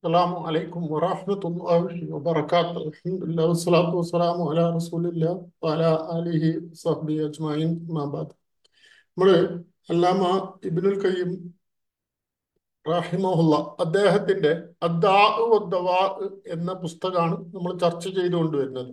السلام عليكم ورحمة الله وبركاته الحمد لله والصلاة والسلام على رسول الله وعلى آله وصحبه أجمعين ما بعد നമ്മള് അല്ലാമ ഇബ്നുൽ ഖയ്യിം റഹിമഹുല്ല അദ്ദേഹത്തിന്റെ അദ്ദാ വദ്ദവാ എന്ന പുസ്തകമാണ് നമ്മൾ ചർച്ച ചെയ്തുകൊണ്ടുവരുന്നത്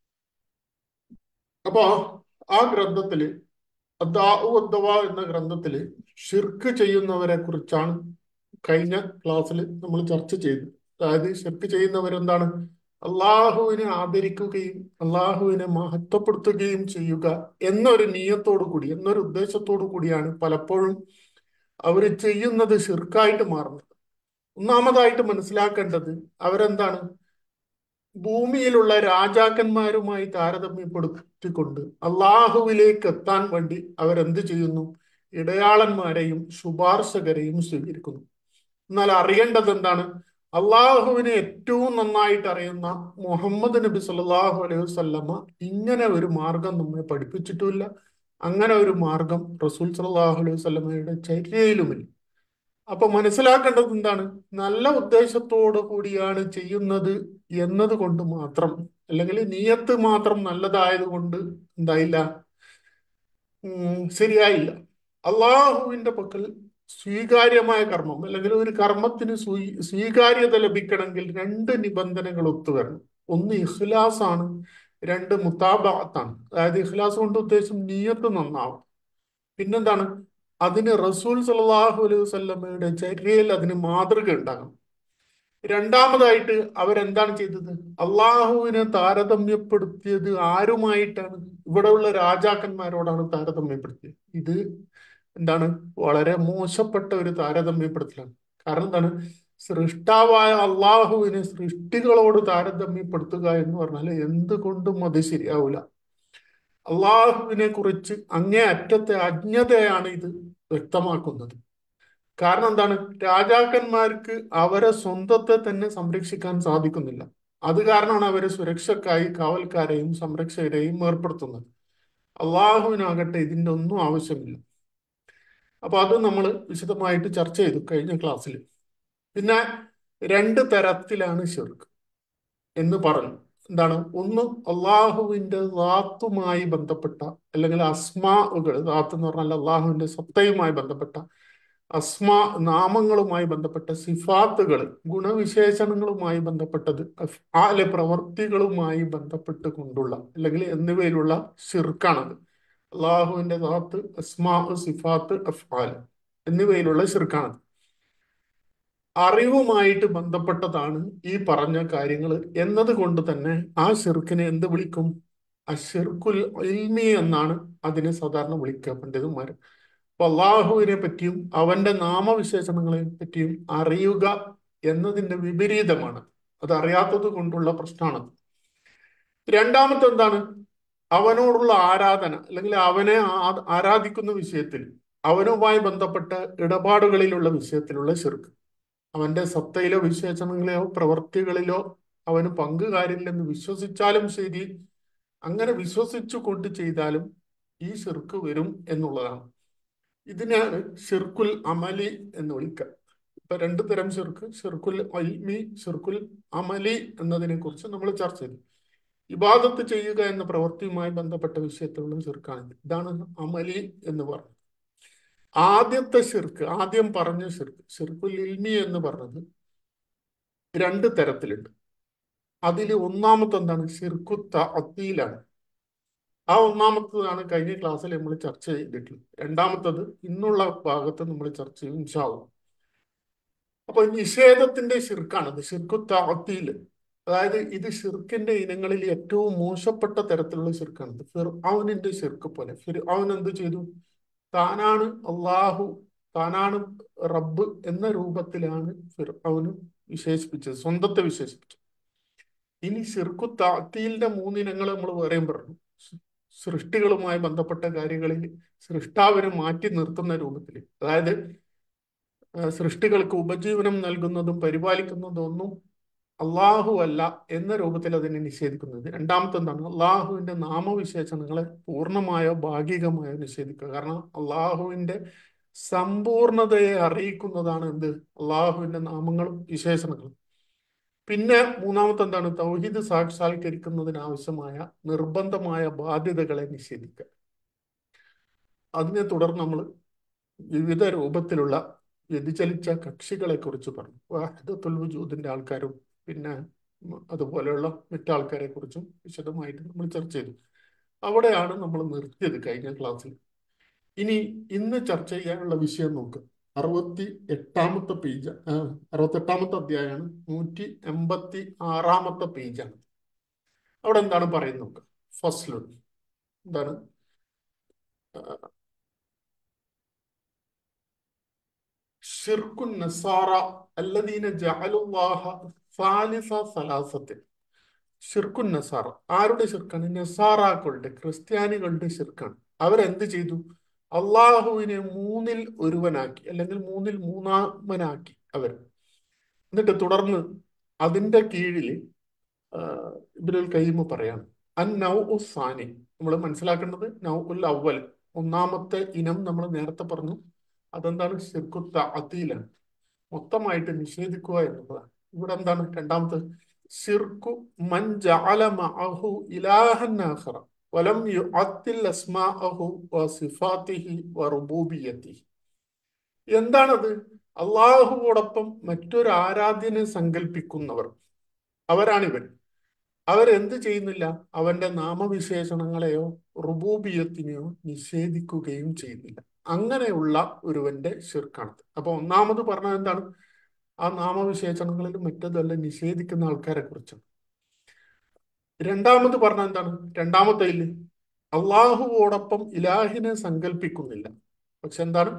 അപ്പൊ ആ ഗ്രന്ഥത്തില് അദ്ദാ വദ്ദവാ എന്ന ഗ്രന്ഥത്തില് ഷിർക്ക് ചെയ്യുന്നവരെ കുറിച്ചാണ് കഴിഞ്ഞ ക്ലാസ്സിൽ നമ്മൾ ചർച്ച ചെയ്തു അതായത് ഷിർക്ക് ചെയ്യുന്നവരെന്താണ് അള്ളാഹുവിനെ ആദരിക്കുകയും അള്ളാഹുവിനെ മഹത്വപ്പെടുത്തുകയും ചെയ്യുക എന്നൊരു നീയത്തോടു കൂടി എന്നൊരു ഉദ്ദേശത്തോടു കൂടിയാണ് പലപ്പോഴും അവർ ചെയ്യുന്നത് ഷിർക്കായിട്ട് മാറുന്നത് ഒന്നാമതായിട്ട് മനസ്സിലാക്കേണ്ടത് അവരെന്താണ് ഭൂമിയിലുള്ള രാജാക്കന്മാരുമായി താരതമ്യപ്പെടുത്തിക്കൊണ്ട് അള്ളാഹുവിലേക്ക് എത്താൻ വേണ്ടി അവരെന്ത് ചെയ്യുന്നു ഇടയാളന്മാരെയും ശുപാർശകരെയും സ്വീകരിക്കുന്നു എന്നാൽ അറിയേണ്ടത് എന്താണ് അള്ളാഹുവിനെ ഏറ്റവും നന്നായിട്ട് അറിയുന്ന മുഹമ്മദ് നബി സല്ലല്ലാഹു അലൈഹി വസല്ലമ ഇങ്ങനെ ഒരു മാർഗം നമ്മെ പഠിപ്പിച്ചിട്ടുമില്ല അങ്ങനെ ഒരു മാർഗം റസൂൽ സല്ലല്ലാഹു അലൈഹി വസല്ലമയുടെ ചര്യയിലുമില്ല അപ്പൊ മനസ്സിലാക്കേണ്ടത് എന്താണ് നല്ല ഉദ്ദേശത്തോടു കൂടിയാണ് ചെയ്യുന്നത് എന്നത് കൊണ്ട് മാത്രം അല്ലെങ്കിൽ നീയത്ത് മാത്രം നല്ലതായത് കൊണ്ട് എന്തായില്ല ഉം, ശരിയായില്ല അള്ളാഹുവിന്റെ പക്കൽ സ്വീകാര്യമായ കർമ്മം അല്ലെങ്കിൽ ഒരു കർമ്മത്തിന് സ്വീ- സ്വീകാര്യത ലഭിക്കണമെങ്കിൽ രണ്ട് നിബന്ധനകൾ ഒത്തുവരണം ഒന്ന് ഇഖ്ലാസ് ആണ് രണ്ട് മുത്താബാത്താണ് അതായത് ഇഖ്ലാസ് കൊണ്ട് ഉദ്ദേശം നീയത്ത് നന്നാവും പിന്നെന്താണ് അതിന് റസൂൽ സല്ലല്ലാഹു അലൈഹി വസല്ലമയുടെ ചര്യയിൽ അതിന് മാതൃക ഉണ്ടാകണം രണ്ടാമതായിട്ട് അവരെന്താണ് ചെയ്തത് അള്ളാഹുവിനെ താരതമ്യപ്പെടുത്തിയത് ആരുമായിട്ടാണ് ഇവിടെയുള്ള രാജാക്കന്മാരോടാണ് താരതമ്യപ്പെടുത്തിയത് ഇത് എന്താണ് വളരെ മോശപ്പെട്ട ഒരു താരതമ്യപ്പെടുത്തലാണ് കാരണം എന്താണ് സൃഷ്ടാവായ അള്ളാഹുവിനെ സൃഷ്ടികളോട് താരതമ്യപ്പെടുത്തുക എന്ന് പറഞ്ഞാൽ എന്തുകൊണ്ടും അത് ശരിയാവില്ല അള്ളാഹുവിനെ കുറിച്ച് അങ്ങേ അറ്റത്തെ അജ്ഞതയാണ് ഇത് വ്യക്തമാക്കുന്നത് കാരണം എന്താണ് രാജാക്കന്മാർക്ക് അവരെ സ്വന്തത്തെ തന്നെ സംരക്ഷിക്കാൻ സാധിക്കുന്നില്ല അത് കാരണമാണ് അവര് സുരക്ഷക്കായി കാവൽക്കാരെയും സംരക്ഷകരെയും ഏർപ്പെടുത്തുന്നത് അള്ളാഹുവിനാകട്ടെ ഇതിന്റെ ഒന്നും ആവശ്യമില്ല അപ്പൊ അത് നമ്മൾ വിശദമായിട്ട് ചർച്ച ചെയ്തു കഴിഞ്ഞ ക്ലാസ്സിൽ പിന്നെ രണ്ട് തരത്തിലാണ് ഷിർക്ക് എന്ന് പറഞ്ഞു എന്താണ് ഒന്ന് അള്ളാഹുവിന്റെ ദാത്തുമായി ബന്ധപ്പെട്ട അല്ലെങ്കിൽ അസ്മാകൾ ദാത്ത് എന്ന് പറഞ്ഞാൽ അള്ളാഹുവിന്റെ സത്തയുമായി ബന്ധപ്പെട്ട അസ്മാ നാമങ്ങളുമായി ബന്ധപ്പെട്ട സിഫാത്തുകൾ ഗുണവിശേഷണങ്ങളുമായി ബന്ധപ്പെട്ടത് അഫ്ആല് പ്രവർത്തികളുമായി ബന്ധപ്പെട്ട് കൊണ്ടുള്ള അല്ലെങ്കിൽ എന്നിവയിലുള്ള ഷിർക്കാണത് അള്ളാഹുവിന്റെ ദാത്ത് അസ്മാ സിഫാത്ത് അഫ്ആൽ എന്നിവയിലുള്ള ഷിർക്കാണത് അറിവുമായിട്ട് ബന്ധപ്പെട്ടതാണ് ഈ പറഞ്ഞ കാര്യങ്ങൾ എന്നതുകൊണ്ട് തന്നെ ആ ഷിർക്കിനെ എന്ത് വിളിക്കും അഷിർക്കുൽ ഇൽമി എന്നാണ് അതിനെ സാധാരണ വിളിക്കുക പണ്ഡിതന്മാർ അപ്പൊ അള്ളാഹുവിനെ പറ്റിയും അവന്റെ നാമവിശേഷണങ്ങളെ പറ്റിയും അറിയുക എന്നതിന്റെ വിപരീതമാണ് അത് അറിയാത്തത് കൊണ്ടുള്ള പ്രശ്നമാണ് രണ്ടാമത്തെ എന്താണ് അവനോടുള്ള ആരാധന അല്ലെങ്കിൽ അവനെ ആ- ആരാധിക്കുന്ന വിഷയത്തിൽ അവനുമായി ബന്ധപ്പെട്ട ഇടപാടുകളിലുള്ള വിഷയത്തിലുള്ള ശിർക്ക് അവന്റെ സത്തയിലോ വിശേഷണങ്ങളിലോ പ്രവർത്തികളിലോ അവന് പങ്കുകാരില്ലെന്ന് വിശ്വസിച്ചാലും ശരി അങ്ങനെ വിശ്വസിച്ചു കൊണ്ട് ചെയ്താലും ഈ ശിർക്ക് വരും എന്നുള്ളതാണ് ഇതിനാണ് ഷിർക്കുൽ അമലി എന്ന് വിളിക്കുക ഇപ്പൊ രണ്ടു തരം ഷിർക്ക് ഷിർക്കുൽ അൽമി ഷിർക്കുൽ അമലി എന്നതിനെ കുറിച്ച് നമ്മൾ ചർച്ച ചെയ്തു ഇബാദത്ത് ചെയ്യുക എന്ന പ്രവൃത്തിയുമായി ബന്ധപ്പെട്ട വിഷയത്തിലുള്ള ഷിർക്കാണ് ഇതാണ് അമലി എന്ന് പറഞ്ഞത് ആദ്യത്തെ ഷിർക്ക് ആദ്യം പറഞ്ഞ ഷിർക്ക് ഷിർക്കുൽ ഇൽമി എന്ന് പറഞ്ഞത് രണ്ട് തരത്തിലുണ്ട് അതിൽ ഒന്നാമത്തെ എന്താണ് ഷിർക്കു തഅത്തീലാണ് ആ ഒന്നാമത്തതാണ് കഴിഞ്ഞ ക്ലാസ്സിൽ നമ്മൾ ചർച്ച ചെയ്തിട്ടുള്ളത് രണ്ടാമത്തത് ഇന്നുള്ള ഭാഗത്ത് നമ്മൾ ചർച്ച ചെയ്യും ഇൻഷാവും അപ്പൊ നിഷേധത്തിന്റെ ഷിർക്കാണത് ഷിർക്കു തഅത്തീല് അതായത് ഇത് ഷിർക്കിന്റെ ഇനങ്ങളിൽ ഏറ്റവും മോശപ്പെട്ട തരത്തിലുള്ള ഷിർക്കാണ് ഫിർഔനിന്റെ ഷിർക്ക് പോലെ ഫിർഔൻ എന്ത് ചെയ്തു താനാണ് അള്ളാഹു താനാണ് റബ്ബ് എന്ന രൂപത്തിലാണ് ഫിർഔന് വിശേഷിപ്പിച്ചത് സ്വന്തത്തെ വിശേഷിപ്പിച്ചത് ഇനി ഷിർക്കു താത്തീലിന്റെ മൂന്നിനങ്ങൾ നമ്മൾ വേറെയും പറഞ്ഞു സൃഷ്ടികളുമായി ബന്ധപ്പെട്ട കാര്യങ്ങളിൽ സൃഷ്ടാവിനെ മാറ്റി നിർത്തുന്ന രൂപത്തിൽ അതായത് ആ, സൃഷ്ടികൾക്ക് ഉപജീവനം നൽകുന്നതും പരിപാലിക്കുന്നതും ഒന്നും അള്ളാഹു അല്ല എന്ന രൂപത്തിൽ അതിനെ നിഷേധിക്കുന്നത് രണ്ടാമത്തെ എന്താണ് അള്ളാഹുവിന്റെ നാമവിശേഷണങ്ങളെ പൂർണ്ണമായോ ഭാഗികമായോ നിഷേധിക്കുക കാരണം അള്ളാഹുവിന്റെ സമ്പൂർണതയെ അറിയിക്കുന്നതാണ് എന്ത് അള്ളാഹുവിന്റെ നാമങ്ങളും വിശേഷണങ്ങളും പിന്നെ മൂന്നാമത്തെ എന്താണ് തൗഹീദ് സാക്ഷാത്കരിക്കുന്നതിന് ആവശ്യമായ നിർബന്ധമായ ബാധ്യതകളെ നിഷേധിക്കുക അതിനെ തുടർന്ന് നമ്മൾ വിവിധ രൂപത്തിലുള്ള വ്യതിചലിച്ച കക്ഷികളെ കുറിച്ച് പറഞ്ഞു വാഹിദത്തുൽ വജൂദിന്റെ ആൾക്കാരും പിന്നെ ഉം, അതുപോലെയുള്ള മറ്റാൾക്കാരെ കുറിച്ചും വിശദമായിട്ട് നമ്മൾ ചർച്ച ചെയ്തു അവിടെയാണ് നമ്മൾ നിർത്തിയത് കഴിഞ്ഞ ക്ലാസ്സിൽ ഇനി ഇന്ന് ചർച്ച ചെയ്യാനുള്ള വിഷയം നോക്കുക അറുപത്തി എട്ടാമത്തെ പേജ് അറുപത്തി എട്ടാമത്തെ അധ്യായമാണ് നൂറ്റി എൺപത്തി ആറാമത്തെ പേജാണ് അവിടെ എന്താണ് പറയുന്നത് നോക്കുക ഫസ്ലുൻ എന്താണ് ഷിർക്കുൻ നസാറ അല്ലദീന ജഅലുല്ലാഹ സാലിസ സലാസത്തിൽ ഷിർക്കുൻ നസാറ ആരുടെ ഷിർക്കാണ് നസാറാക്കളുടെ ക്രിസ്ത്യാനികളുടെ ഷിർക്കാണ് അവരെന്ത് ചെയ്തു അള്ളാഹുവിനെ മൂന്നിൽ ഒരുവനാക്കി അല്ലെങ്കിൽ മൂന്നിൽ മൂന്നാമനാക്കി അവർ എന്നിട്ട് തുടർന്ന് അതിന്റെ കീഴിൽ ഇബ്നുൽ കയ്യിമ് പറയാണ് അൻ നൗ സാനി നമ്മൾ മനസ്സിലാക്കേണ്ടത് നൗ ഉൽ അവൽ ഒന്നാമത്തെ ഇനം നമ്മൾ നേരത്തെ പറഞ്ഞു അതെന്താണ് ഷിർക്കുത്ത അതീലാണ് മൊത്തമായിട്ട് നിഷേധിക്കുക എന്നുള്ളതാണ് ഇവിടെ എന്താണ് രണ്ടാമത്തെ ഷിർക്കു മൻ ജഅല മഅഹു ഇലാഹൻ ആഖറ വലം യുഅത്തിൽ അസ്മാഅഹു വസിഫാത്തിഹി വറുബൂബിയത്തിഹി എന്താണത് അള്ളാഹുവോടൊപ്പം മറ്റൊരു ആരാധ്യനെ സങ്കല്പിക്കുന്നവർ അവരാണിവർ അവരെന്ത് ചെയ്യുന്നില്ല അവന്റെ നാമവിശേഷണങ്ങളെയോ റുബൂബിയത്തിനെയോ നിഷേധിക്കുകയും ചെയ്യുന്നില്ല അങ്ങനെയുള്ള ഒരുവന്റെ ഷിർക്കാണത് അപ്പൊ ഒന്നാമത് പറഞ്ഞത് എന്താണ് ആ നാമവിശേഷണങ്ങളിലും മറ്റതല്ല നിഷേധിക്കുന്ന ആൾക്കാരെ കുറിച്ചാണ് രണ്ടാമത് പറഞ്ഞ എന്താണ് രണ്ടാമത്തെ ഇല്ല അള്ളാഹുവോടൊപ്പം ഇലാഹിനെ സങ്കല്പിക്കുന്നില്ല പക്ഷെ എന്താണ്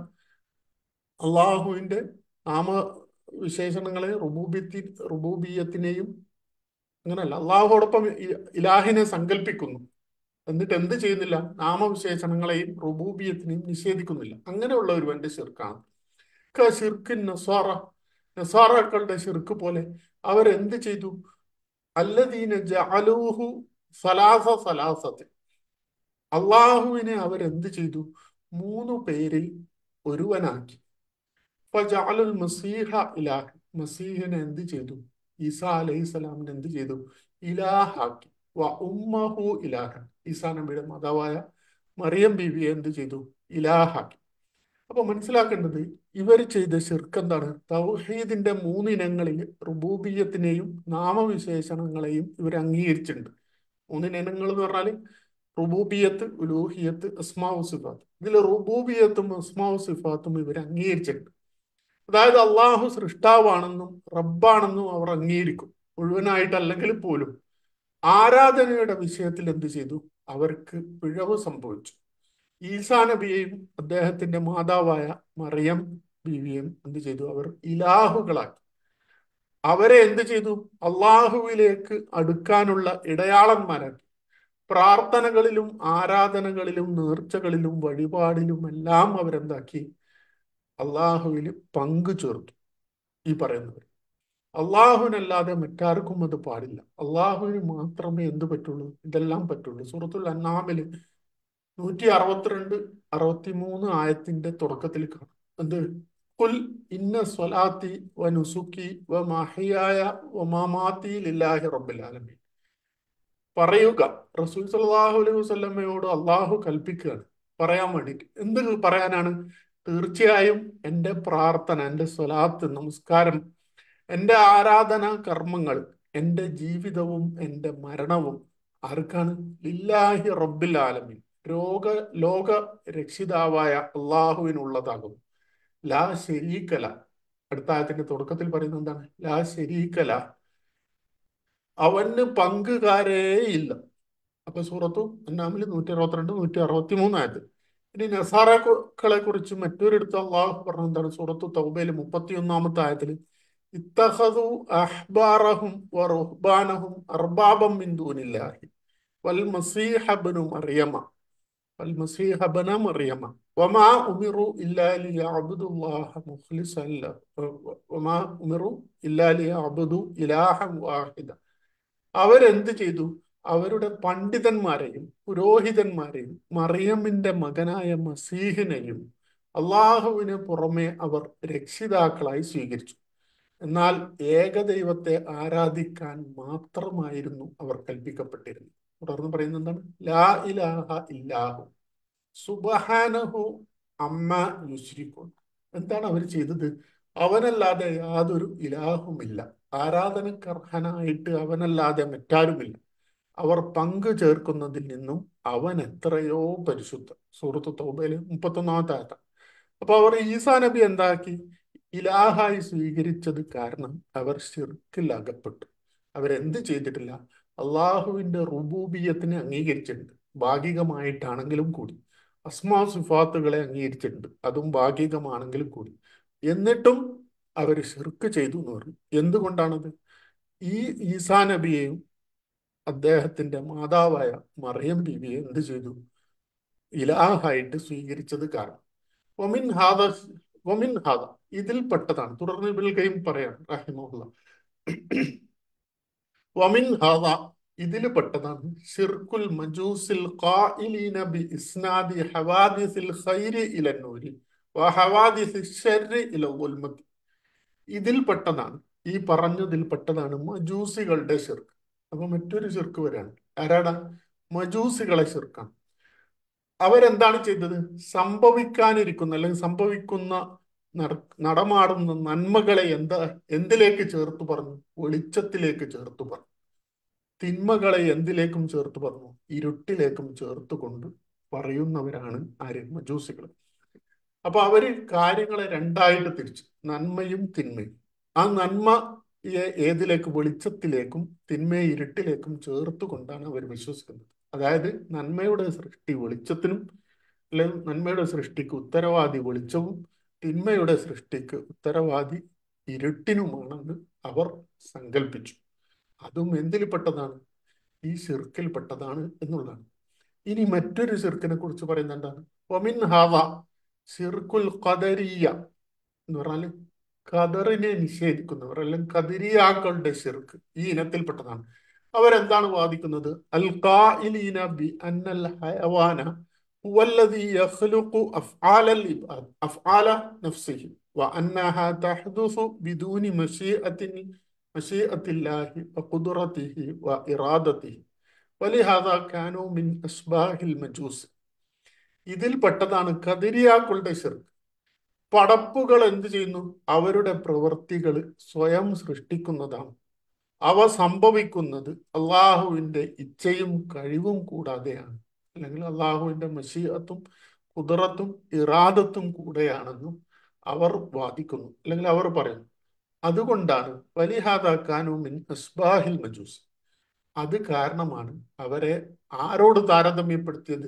അള്ളാഹുവിന്റെ നാമവിശേഷണങ്ങളെ റുബൂബിയത്തി റുബൂബിയത്തിനെയും അങ്ങനല്ല അള്ളാഹുവോടൊപ്പം ഇ- ഇലാഹിനെ സങ്കല്പിക്കുന്നു എന്നിട്ട് എന്ത് ചെയ്യുന്നില്ല നാമവിശേഷണങ്ങളെയും റുബൂബിയത്തിനെയും നിഷേധിക്കുന്നില്ല അങ്ങനെയുള്ള ഒരുവന്റെ ശിർക്കാണ് ഷിർക്ക് നസാറ നസാറാക്കളുടെ ഷിർക്ക് പോലെ അവരെന്ത് ചെയ്തു അല്ലദീന ജഅലൂഹു സലാസ സലാസത്തിൽ അള്ളാഹുവിനെ അവരെന്ത് ചെയ്തു മൂന്ന് പേരിൽ ഒരുവനാക്കി ഫജഅലുൽ മസീഹ ഇലാഹ് മസീഹിനെ എന്ത് ചെയ്തു ഈസ അലൈഹി സ്വലാമിനെ എന്ത് ചെയ്തു ഇലാഹാക്കി വ ഉമ്മഹു ഇലാഹൻ ഈസാ നബിയുടെ മാതാവായ മറിയം ബീവിയെ എന്ത് ചെയ്തു ഇലാഹാക്കി അപ്പൊ മനസ്സിലാക്കേണ്ടത് ഇവർ ചെയ്ത ശിർക്ക് എന്താണ് തൗഹീദിന്റെ മൂന്നിനങ്ങളിൽ റുബൂബിയത്തിനെയും നാമവിശേഷണങ്ങളെയും ഇവർ അംഗീകരിച്ചിട്ടുണ്ട് മൂന്നിനങ്ങൾ എന്ന് പറഞ്ഞാൽ റുബൂബിയത്ത് ഉലൂഹിയത്ത് അസ്മാവു സിഫാത്ത് ഇതിൽ റുബൂബിയത്തും അസ്മാവു സിഫാത്തും ഇവർ അംഗീകരിച്ചിട്ടുണ്ട് അതായത് അള്ളാഹു സൃഷ്ടാവാണെന്നും റബ്ബാണെന്നും അവർ അംഗീകരിക്കും മുഴുവനായിട്ടല്ലെങ്കിൽ പോലും ആരാധനയുടെ വിഷയത്തിൽ എന്ത് ചെയ്തു അവർക്ക് പിഴവ് സംഭവിച്ചു ഈസാ നബിയെയും അദ്ദേഹത്തിന്റെ മാതാവായ മറിയം ബീവിയെയും എന്ത് ചെയ്തു അവർ ഇലാഹുകളാക്കി അവരെ എന്ത് ചെയ്തു അള്ളാഹുവിലേക്ക് അടുക്കാനുള്ള ഇടയാളന്മാരാക്കി പ്രാർത്ഥനകളിലും ആരാധനകളിലും നേർച്ചകളിലും വഴിപാടിലും എല്ലാം അവരെന്താക്കി അള്ളാഹുവിൽ പങ്കു ചേർത്തു ഈ പറയുന്നവർ അള്ളാഹുവിനല്ലാതെ മറ്റാർക്കും അത് പാടില്ല അള്ളാഹുവിന് മാത്രമേ എന്ത് പറ്റുള്ളൂ ഇതെല്ലാം പറ്റുള്ളൂ സൂറത്തുൽ അന്നാമില് നൂറ്റി അറുപത്തിരണ്ട് അറുപത്തിമൂന്ന് ആയത്തിന്റെ തുടക്കത്തിൽ കാണാം എന്ത് കുൽ ഇന്ന സ്വലാത്തി വ നുസുക്കി വ മഹിയായ വ മമാത്തി ലില്ലാഹി റബ്ബിൽ ആലമീൻ പറയുക റസൂൽ സല്ലല്ലാഹു അലൈഹി വസല്ലമയോട് അള്ളാഹു കൽപ്പിക്കുകയാണ് പറയാൻ വേണ്ടിയിട്ട് എന്ത് പറയാനാണ് തീർച്ചയായും എൻ്റെ പ്രാർത്ഥന എൻ്റെ സ്വലാത്ത് നമസ്കാരം എൻ്റെ ആരാധന കർമ്മങ്ങൾ എൻ്റെ ജീവിതവും എൻ്റെ മരണവും ആർക്കാണ് ലില്ലാഹി റബ്ബിൽ ആലമീൻ രോഗ ലോക രക്ഷിതാവായ അള്ളാഹുവിനുള്ളതാകും ലാ ശരീക്കല അടുത്ത ആയത്തിന്റെ തുടക്കത്തിൽ പറയുന്നത് എന്താണ് ലാ ശരീക്കല അവന് പങ്കുകാരേ ഇല്ല അപ്പൊ സൂറത്തു അന്നാമിൽ നൂറ്റി അറുപത്തിരണ്ട് നൂറ്റി അറുപത്തി മൂന്നായത് ഇനി നസാറകളെ കുറിച്ച് മറ്റൊരിടത്ത് അള്ളാഹു പറഞ്ഞ എന്താണ് സൂറത്തു തൗബയിൽ മുപ്പത്തി ഒന്നാമത്തെ ആയത്തിൽ ഇത്തഹദു അഹ്ബാറഹും വറുഹ്ബാനഹും അർബാബം മിൻ ദൂനില്ലാഹി വൽ മസീഹ ഇബ്നു മറിയമ വൽ മസീഹ ഇബ്ന മറിയമ വമാ ഉമിറു ഇല്ലാ ലിയഅബ്ദുല്ലാഹ മുഖ്ലിസൻ ലഹു വമാ ഉമിറു ഇല്ലാ ലിയഅബ്ദു ഇലാഹൻ വാഹിദ അവരെന്ത് ചെയ്തു അവരുടെ പണ്ഡിതന്മാരെയും പുരോഹിതന്മാരെയും മറിയമ്മിന്റെ മകനായ മസീഹിനെയും അള്ളാഹുവിന് പുറമെ അവർ രക്ഷിതാക്കളായി സ്വീകരിച്ചു എന്നാൽ ഏകദൈവത്തെ ആരാധിക്കാൻ മാത്രമായിരുന്നു അവർ കൽപ്പിക്കപ്പെട്ടിരുന്നത് തുടർന്ന് പറയുന്നത് എന്താണ് ലാ ഇലാഹ ഇല്ലാഹു സുബഹാനഹു അമ്മ യുശ്രിക്കുൻ എന്താണ് അവർ ചെയ്തത് അവനല്ലാതെ യാതൊരു ഇലാഹുമില്ല ആരാധനക്കർഹനായിട്ട് അവനല്ലാതെ മറ്റാരുമില്ല അവർ പങ്കു ചേർക്കുന്നതിൽ നിന്നും അവൻ എത്രയോ പരിശുദ്ധ സൂറത്ത് തൗബയില് മുപ്പത്തൊന്നാമത്തെ ആയത്ത അപ്പൊ അവർ ഈസാ നബി എന്താക്കി ഇലാഹായി സ്വീകരിച്ചത് കാരണം അവർ ഷിർക്കിൽ അകപ്പെട്ടു അവരെന്ത് ചെയ്തിട്ടില്ല അള്ളാഹുവിന്റെ റുബൂബിയത്തിനെ അംഗീകരിച്ചിട്ടുണ്ട് ഭാഗികമായിട്ടാണെങ്കിലും കൂടി അസ്മാ സുഫാത്തുകളെ അംഗീകരിച്ചിട്ടുണ്ട് അതും ഭാഗികമാണെങ്കിലും കൂടി എന്നിട്ടും അവർ ഷിർക്ക് ചെയ്തു എന്ന് പറഞ്ഞു എന്തുകൊണ്ടാണത് ഈ ഈസാ നബിയെയും അദ്ദേഹത്തിന്റെ മാതാവായ മറിയം ബീവിയെ എന്ത് ചെയ്തു ഇലാഹായിട്ട് സ്വീകരിച്ചത് കാരണം ഒമിൻ ഹാദ ഒമിൻ ഹാദ ഇതിൽപ്പെട്ടതാണ് തുടർന്ന് ഇബിൽ കൈം പറയാം റഹിമുള്ള വമിൻ ഹാദ ഇതിൽ പെട്ടതാണ് ഷിർക്കുൽ മജൂസിൽ ഖായിലീന ബി ഇസ്നാദി ഹവാദിസിൽ ഖൈരി ഇലന്നൂരി വ ഹവാദിസിൽ ഷർരി ഇല ഉൽമത്തി ഇതിൽ പെട്ടതാണ് ഈ പറഞ്ഞതിൽ പെട്ടതാണ് മജൂസികളുടെ ഷിർക്ക് അപ്പൊ മറ്റൊരു ഷിർക്ക് വരാണ് ആരാടാ മജൂസികളെ ഷിർക്കാണ് അവരെന്താണ് ചെയ്തത് സംഭവിക്കാനിരിക്കുന്ന അല്ലെങ്കിൽ സംഭവിക്കുന്ന നടമാടുന്ന നന്മകളെ എന്താ എന്തിലേക്ക് ചേർത്ത് പറഞ്ഞു വെളിച്ചത്തിലേക്ക് ചേർത്ത് പറഞ്ഞു തിന്മകളെ എന്തിലേക്കും ചേർത്ത് പറഞ്ഞു ഇരുട്ടിലേക്കും ചേർത്ത് കൊണ്ട് പറയുന്നവരാണ് ആര് മജൂസികൾ അപ്പൊ അവര് കാര്യങ്ങളെ രണ്ടായിട്ട് തിരിച്ചു നന്മയും തിന്മയും ആ നന്മ ഏതിലേക്ക് വെളിച്ചത്തിലേക്കും തിന്മയെ ഇരുട്ടിലേക്കും ചേർത്ത് കൊണ്ടാണ് അവർ വിശ്വസിക്കുന്നത് അതായത് നന്മയുടെ സൃഷ്ടി വെളിച്ചത്തിനും അല്ലെങ്കിൽ നന്മയുടെ സൃഷ്ടിക്ക് ഉത്തരവാദി വെളിച്ചവും തിന്മയുടെ സൃഷ്ടിക്ക് ഉത്തരവാദി ഇരുട്ടിനുമാണെന്ന് അവർ സങ്കല്പിച്ചു അതും എന്തിൽപ്പെട്ടതാണ് ഈ ഷിർക്കിൽപ്പെട്ടതാണ് എന്നുള്ളതാണ് ഇനി മറ്റൊരു ഷിർക്കിനെ കുറിച്ച് പറയുന്നത് എന്താണ് ഒമിൻ ഹാവ ഷിർക്കുൽ ഖദരിയ എന്ന് പറഞ്ഞാൽ ഖദറിനെ നിഷേധിക്കുന്നവർ അല്ലെങ്കിൽ ഖദരിയാക്കളുടെ ഷിർക്ക് ഈ ഇനത്തിൽപ്പെട്ടതാണ് അവരെന്താണ് വാദിക്കുന്നത് അൽ ഖായിലീന ബി അന്നൽ ഹയവാന هو الذي يخلق أفعال العباد أفعال نفسه وأنها تحدث بدون مشيئة مشيئة الله وقدرته وإرادته ولهذا كانوا من أشباه المجوس ഇതിൽ പെട്ടതാണ് കതിരിയാക്കളുടെ ശിർക്ക് പടപ്പുകൾ എന്ത് ചെയ്യുന്നു അവരുടെ പ്രവൃത്തികൾ സ്വയം സൃഷ്ടിക്കുന്നതാണ് അവ സംഭവിക്കുന്നത് അള്ളാഹുവിന്റെ ഇച്ഛയും കഴിവും കൂടാതെയാണ് അല്ലെങ്കിൽ അള്ളാഹുവിന്റെ മഷീഅത്തും കുതിറത്തും ഇറാദത്തും കൂടെയാണെന്നും അവർ വാദിക്കുന്നു അല്ലെങ്കിൽ അവർ പറയുന്നു അതുകൊണ്ടാണ് വലിഹാദാക്കാനു മിൻ അസ്ബാഹിൽ മജൂസ് അത് കാരണമാണ് അവരെ ആരോട് താരതമ്യപ്പെടുത്തിയത്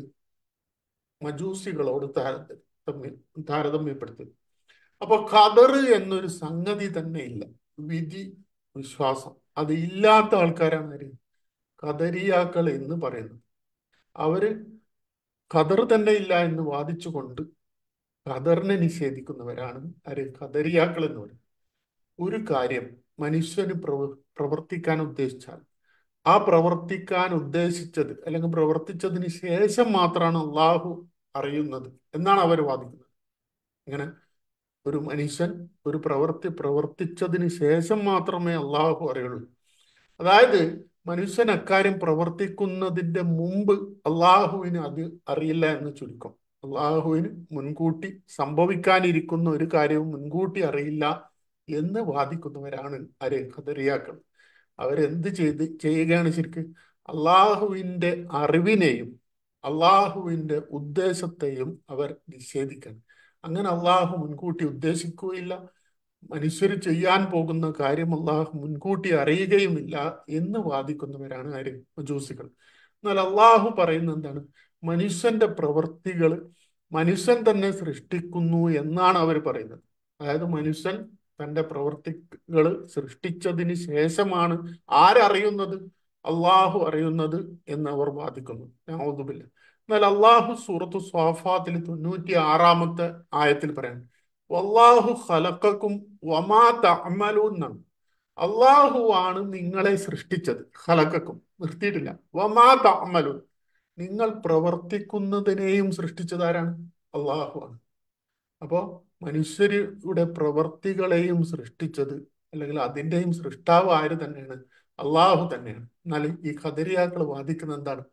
മജൂസികളോട് താരതമ്യ താരതമ്യപ്പെടുത്തിയത് അപ്പൊ ഖദർ എന്നൊരു സംഗതി തന്നെ ഇല്ല വിധി വിശ്വാസം അത് ഇല്ലാത്ത ആൾക്കാരാണ് ആര് ഖദരിയാക്കൾ എന്ന് പറയുന്നത് അവര് ഖദർ തന്നെ ഇല്ല എന്ന് വാദിച്ചുകൊണ്ട് ഖദറിനെ നിഷേധിക്കുന്നവരാണ് ആര് ഖദരിയാക്കൾ എന്ന് പറയുന്നത് ഒരു കാര്യം മനുഷ്യന് പ്രവ പ്രവർത്തിക്കാൻ ഉദ്ദേശിച്ചാൽ ആ പ്രവർത്തിക്കാൻ ഉദ്ദേശിച്ചത് അല്ലെങ്കിൽ പ്രവർത്തിച്ചതിന് ശേഷം മാത്രമാണ് അള്ളാഹു അറിയുന്നത് എന്നാണ് അവർ വാദിക്കുന്നത് ഇങ്ങനെ ഒരു മനുഷ്യൻ ഒരു പ്രവൃത്തി പ്രവർത്തിച്ചതിന് ശേഷം മാത്രമേ അള്ളാഹു അറിയുള്ളൂ അതായത് മനുഷ്യൻ അക്കാര്യം പ്രവർത്തിക്കുന്നതിന്റെ മുമ്പ് അള്ളാഹുവിന് അത് അറിയില്ല എന്ന് ചുരുക്കം അള്ളാഹുവിന് മുൻകൂട്ടി സംഭവിക്കാനിരിക്കുന്ന ഒരു കാര്യവും മുൻകൂട്ടി അറിയില്ല എന്ന് വാദിക്കുന്നവരാണ് ആര് ഖദറിയാക്കൾ അവരെന്ത് ചെയ്ത് ചെയ്യുകയാണ് ശരിക്ക് അള്ളാഹുവിന്റെ അറിവിനെയും അള്ളാഹുവിന്റെ ഉദ്ദേശത്തെയും അവർ നിഷേധിക്കണം അങ്ങനെ അള്ളാഹു മുൻകൂട്ടി ഉദ്ദേശിക്കുകയില്ല മനുഷ്യർ ചെയ്യാൻ പോകുന്ന കാര്യം അള്ളാഹു മുൻകൂട്ടി അറിയുകയുമില്ല എന്ന് വാദിക്കുന്നവരാണ് ആര് മജൂസികൾ എന്നാൽ അള്ളാഹു പറയുന്നത് എന്താണ് മനുഷ്യന്റെ പ്രവൃത്തികൾ മനുഷ്യൻ തന്നെ സൃഷ്ടിക്കുന്നു എന്നാണ് അവർ പറയുന്നത് അതായത് മനുഷ്യൻ തന്റെ പ്രവൃത്തികൾ സൃഷ്ടിച്ചതിന് ശേഷമാണ് ആരറിയുന്നത് അള്ളാഹു അറിയുന്നത് എന്ന് അവർ വാദിക്കുന്നു ഞാവുതുമില്ല എന്നാൽ അള്ളാഹു സൂറത്ത് സ്വാഫാത്തിൽ തൊണ്ണൂറ്റി ആറാമത്തെ ആയത്തിൽ പറയാൻ വല്ലാഹു ഖലക്കും വമാ തഅമലൂൻ എന്നാണ് അള്ളാഹു ആണ് നിങ്ങളെ സൃഷ്ടിച്ചത് ഖലക്കും നിർത്തിയിട്ടില്ല വമാ തഅമലൂൻ നിങ്ങൾ പ്രവർത്തിക്കുന്നതിനെയും സൃഷ്ടിച്ചത് ആരാണ് അള്ളാഹു ആണ് അപ്പോ മനുഷ്യരുടെ പ്രവർത്തികളെയും സൃഷ്ടിച്ചത് അല്ലെങ്കിൽ അതിൻ്റെയും സൃഷ്ടാവ് ആര് തന്നെയാണ് അള്ളാഹു തന്നെയാണ് എന്നാൽ ഈ ഖദരിയാക്കൾ വാദിക്കുന്നത് എന്താണ്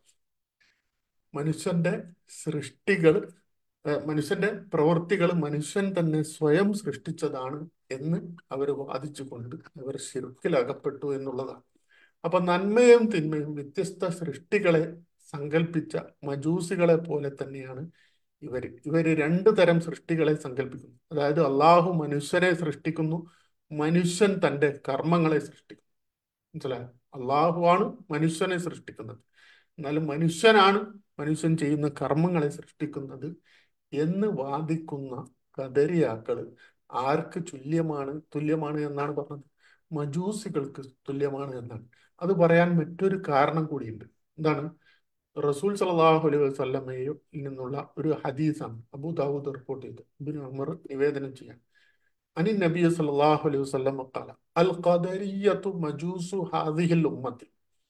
മനുഷ്യന്റെ സൃഷ്ടികൾ ഏഹ് മനുഷ്യന്റെ പ്രവൃത്തികൾ മനുഷ്യൻ തന്നെ സ്വയം സൃഷ്ടിച്ചതാണ് എന്ന് അവർ വാദിച്ചുകൊണ്ട് അവർ ശിർക്കിലകപ്പെട്ടു എന്നുള്ളതാണ് അപ്പൊ നന്മയും തിന്മയും വ്യത്യസ്ത സൃഷ്ടികളെ സങ്കല്പിച്ച മജൂസികളെ പോലെ തന്നെയാണ് ഇവര് ഇവര് രണ്ടു തരം സൃഷ്ടികളെ സങ്കല്പിക്കുന്നു അതായത് അള്ളാഹു മനുഷ്യരെ സൃഷ്ടിക്കുന്നു മനുഷ്യൻ തന്റെ കർമ്മങ്ങളെ സൃഷ്ടിക്കുന്നു മനസ്സിലായോ അള്ളാഹുവാണ് മനുഷ്യനെ സൃഷ്ടിക്കുന്നത് എന്നാലും മനുഷ്യനാണ് മനുഷ്യൻ ചെയ്യുന്ന കർമ്മങ്ങളെ സൃഷ്ടിക്കുന്നത് എന്ന് വാദിക്കുന്ന കദരിയാക്കള് ആർക്ക് തുല്യമാണ് തുല്യമാണ് എന്നാണ് പറഞ്ഞത് മജൂസികൾക്ക് തുല്യമാണ് എന്നാണ് അത് പറയാൻ മറ്റൊരു കാരണം കൂടിയുണ്ട് എന്താണ് റസൂൽ സല്ലല്ലാഹു അലൈഹി വസല്ലമയിൽ നിന്നുള്ള ഒരു ഹദീസാണ് അബൂ ദാവൂദ് റിപ്പോർട്ട് ചെയ്ത് ഇബ്നു ഉമർ നിവേദനം ചെയ്യാൻ അനി നബി സല്ലല്ലാഹു അലൈഹി വസല്ലം ഖാല അൽ ഖദരിയ്യത്തു മജൂസു ഹാദിഹിൽ ഉമ്മത്തി